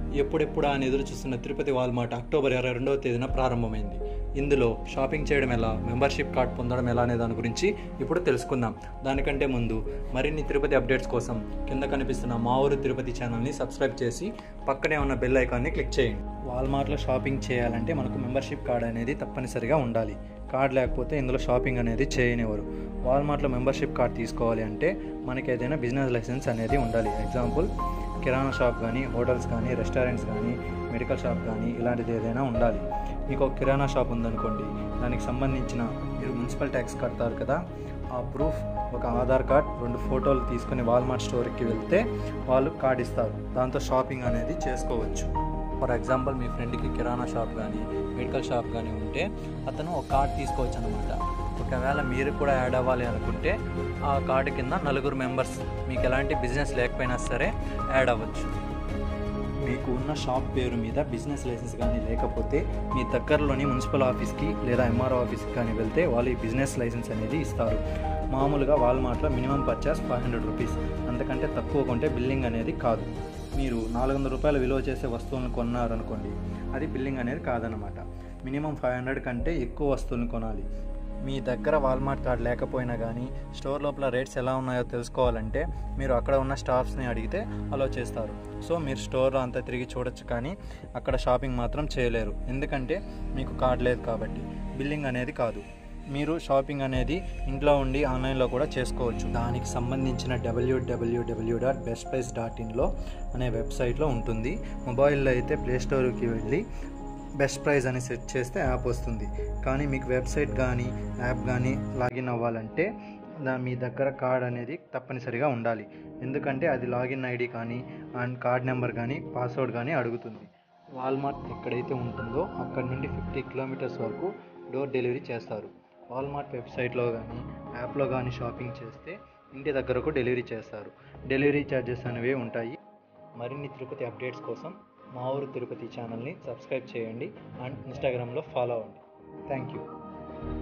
ఎప్పుడెప్పుడు అని ఎదురు చూస్తున్న తిరుపతి వాల్మార్ట్ అక్టోబర్ ఇరవై రెండవ తేదీన ప్రారంభమైంది ఇందులో షాపింగ్ చేయడం ఎలా మెంబర్షిప్ కార్డ్ పొందడం ఎలా అనే దాని గురించి ఇప్పుడు తెలుసుకుందాం దానికంటే ముందు మరిన్ని తిరుపతి అప్డేట్స్ కోసం కింద కనిపిస్తున్న మా ఊరు తిరుపతి ఛానల్ని సబ్స్క్రైబ్ చేసి పక్కనే ఉన్న బెల్ ఐకాన్ని క్లిక్ చేయండి వాల్మార్ట్లో షాపింగ్ చేయాలంటే మనకు మెంబర్షిప్ కార్డ్ అనేది తప్పనిసరిగా ఉండాలి కార్డ్ లేకపోతే ఇందులో షాపింగ్ అనేది చేయనివ్వరు వాల్మార్ట్లో మెంబర్షిప్ కార్డ్ తీసుకోవాలి అంటే మనకి ఏదైనా బిజినెస్ లైసెన్స్ అనేది ఉండాలి ఎగ్జాంపుల్ కిరాణా షాప్ కానీ హోటల్స్ కానీ రెస్టారెంట్స్ కానీ మెడికల్ షాప్ కానీ ఇలాంటిది ఏదైనా ఉండాలి మీకు ఒక కిరాణా షాప్ ఉందనుకోండి దానికి సంబంధించిన మీరు మున్సిపల్ ట్యాక్స్ కడతారు కదా ఆ ప్రూఫ్ ఒక ఆధార్ కార్డ్ రెండు ఫోటోలు తీసుకొని వాల్మార్ట్ స్టోర్కి వెళ్తే వాళ్ళు కార్డ్ ఇస్తారు దాంతో షాపింగ్ అనేది చేసుకోవచ్చు ఫర్ ఎగ్జాంపుల్ మీ ఫ్రెండ్కి కిరాణా షాప్ కానీ మెడికల్ షాప్ కానీ ఉంటే అతను ఒక కార్డ్ తీసుకోవచ్చు అనమాట ఒకవేళ మీరు కూడా యాడ్ అవ్వాలి అనుకుంటే ఆ కార్డు కింద నలుగురు మెంబర్స్ మీకు ఎలాంటి బిజినెస్ లేకపోయినా సరే యాడ్ అవ్వచ్చు మీకు ఉన్న షాప్ పేరు మీద బిజినెస్ లైసెన్స్ కానీ లేకపోతే మీ దగ్గరలోని మున్సిపల్ ఆఫీస్కి లేదా ఎంఆర్ఓ ఆఫీస్కి కానీ వెళ్తే వాళ్ళు ఈ బిజినెస్ లైసెన్స్ అనేది ఇస్తారు మామూలుగా వాల్మార్ట్లో minimum purchase five hundred rupees అంతకంటే తక్కువ కొంటే బిల్లింగ్ అనేది కాదు మీరు నాలుగు వందల రూపాయలు విలువ చేసే వస్తువులను కొన్నారనుకోండి అది బిల్లింగ్ అనేది కాదనమాట మినిమం ఫైవ్ హండ్రెడ్ కంటే ఎక్కువ వస్తువులను కొనాలి మీ దగ్గర వాల్మార్ట్ కార్డ్ లేకపోయినా కానీ స్టోర్ లోపల రేట్స్ ఎలా ఉన్నాయో తెలుసుకోవాలంటే మీరు అక్కడ ఉన్న స్టాఫ్స్ని అడిగితే అలో చేస్తారు సో మీరు స్టోర్లో అంతా తిరిగి చూడొచ్చు కానీ అక్కడ షాపింగ్ మాత్రం చేయలేరు ఎందుకంటే మీకు కార్డ్ లేదు కాబట్టి బిల్లింగ్ అనేది కాదు మీరు షాపింగ్ అనేది ఇంట్లో ఉండి ఆన్లైన్లో కూడా చేసుకోవచ్చు దానికి సంబంధించిన W W W dot best price dot ఇన్లో అనే వెబ్సైట్లో ఉంటుంది మొబైల్లో అయితే ప్లే స్టోర్కి వెళ్ళి బెస్ట్ ప్రైస్ అని సెట్ చేస్తే యాప్ వస్తుంది కానీ మీకు వెబ్సైట్ కానీ యాప్ కానీ లాగిన్ అవ్వాలంటే దా మీ దగ్గర కార్డ్ అనేది తప్పనిసరిగా ఉండాలి ఎందుకంటే అది లాగిన్ ఐడి కానీ అండ్ కార్డ్ నెంబర్ కానీ పాస్వర్డ్ కానీ అడుగుతుంది వాల్మార్ట్ ఎక్కడైతే ఉంటుందో అక్కడ నుండి ఫిఫ్టీ కిలోమీటర్స్ వరకు డోర్ డెలివరీ చేస్తారు వాల్మార్ట్ వెబ్సైట్లో కానీ యాప్లో కానీ షాపింగ్ చేస్తే ఇంటి దగ్గరకు డెలివరీ చేస్తారు డెలివరీ ఛార్జెస్ అనేవి ఉంటాయి మరిన్ని తిరుపతి అప్డేట్స్ కోసం మా ఊరు తిరుపతి ఛానల్ని సబ్స్క్రైబ్ చేయండి అండ్ ఇన్స్టాగ్రామ్లో ఫాలో అవ్వండి థ్యాంక్ యూ